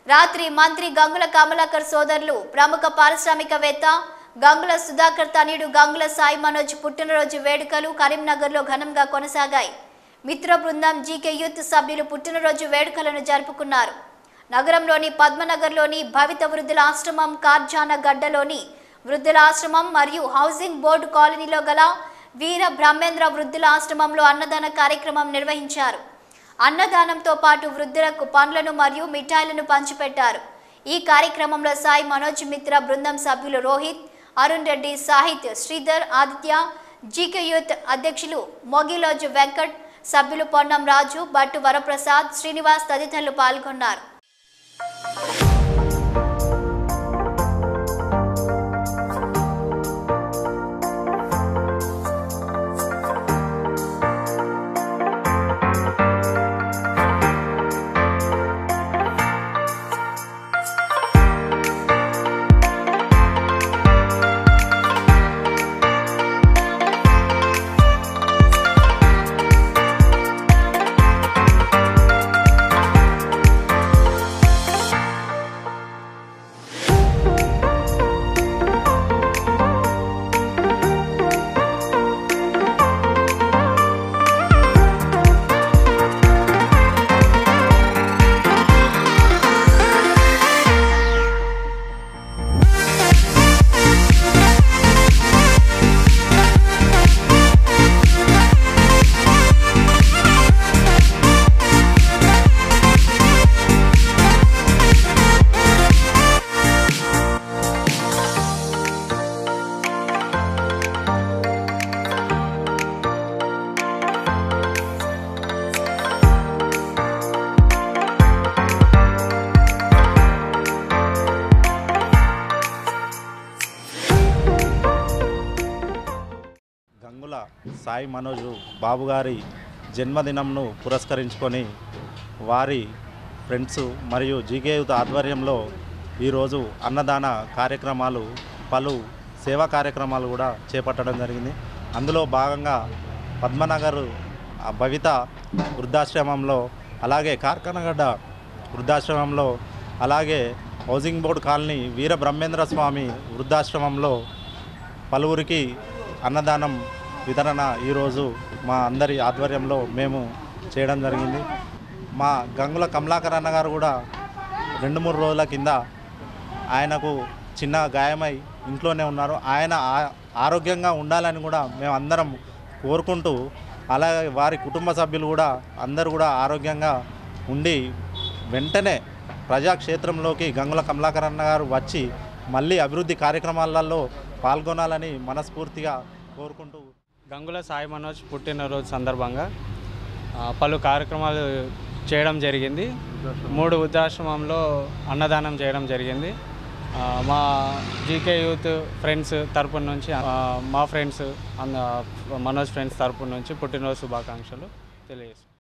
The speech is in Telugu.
రాత్రి మంత్రి గంగుల కమలాకర్ సోదరులు ప్రముఖ పారిశ్రామికవేత్త గంగుల సుధాకర్ తనయుడు గంగుల సాయి మనోజ్ పుట్టినరోజు వేడుకలు కరీంనగర్లో ఘనంగా కొనసాగాయి మిత్ర బృందం జీకే యూత్ సభ్యులు పుట్టినరోజు వేడుకలను జరుపుకున్నారు నగరంలోని పద్మనగర్లోని భవిత వృద్ధుల ఆశ్రమం కార్జాన గడ్డలోని వృద్ధుల ఆశ్రమం మరియు హౌసింగ్ బోర్డు కాలనీలో గల వీర బ్రహ్మేంద్ర వృద్ధుల ఆశ్రమంలో అన్నదాన కార్యక్రమం నిర్వహించారు అన్నదానంతో పాటు వృద్ధులకు పండ్లను మరియు మిఠాయిలను పంచిపెట్టారు ఈ కార్యక్రమంలో సాయి మనోజ్ మిత్ర బృందం సభ్యులు రోహిత్ అరుణ్ రెడ్డి సాహిత్ శ్రీధర్ ఆదిత్య జీకే యూత్ అధ్యక్షులు మొగిలోజు వెంకట్ సభ్యులు పొన్నం రాజు భట్టు వరప్రసాద్ శ్రీనివాస్ తదితరులు పాల్గొన్నారు గంగుల సాయి మనోజు బాబు గారి జన్మదినంను పురస్కరించుకొని వారి ఫ్రెండ్స్ మరియు జీకే యూత్ ఆధ్వర్యంలో ఈరోజు అన్నదాన కార్యక్రమాలు పలు సేవా కార్యక్రమాలు కూడా చేపట్టడం జరిగింది అందులో భాగంగా పద్మనగర్ ఆ భవిత వృద్ధాశ్రమంలో అలాగే కార్కనగడ్డ వృద్ధాశ్రమంలో అలాగే housing board colony Veera Brahmendra Swamy వృద్ధాశ్రమంలో పలువురికి అన్నదానం వితరణ ఈరోజు మా అందరి ఆధ్వర్యంలో మేము చేయడం జరిగింది మా గంగుల కమలాకర్ అన్న గారు కూడా రెండు మూడు రోజుల కింద ఆయనకు చిన్న గాయమై ఇంట్లోనే ఉన్నారు ఆయన ఆ- ఆరోగ్యంగా ఉండాలని కూడా మేము అందరం కోరుకుంటూ అలాగే వారి కుటుంబ సభ్యులు కూడా అందరూ కూడా ఆరోగ్యంగా ఉండి వెంటనే ప్రజాక్షేత్రంలోకి గంగుల కమలాకర్ అన్న గారు వచ్చి మళ్ళీ అభివృద్ధి కార్యక్రమాలలో పాల్గొనాలని మనస్ఫూర్తిగా కోరుకుంటూ గంగుల సాయి మనోజ్ పుట్టినరోజు సందర్భంగా ఆ, పలు కార్యక్రమాలు చేయడం జరిగింది మూడు వృద్ధాశ్రమంలో అన్నదానం చేయడం జరిగింది ఆ, మా జీకే యూత్ ఫ్రెండ్స్ తరపున నుంచి ఆ, మా ఫ్రెండ్స్ అన్న మనోజ్ ఫ్రెండ్స్ తరపున నుంచి పుట్టినరోజు శుభాకాంక్షలు తెలియజేస్తాం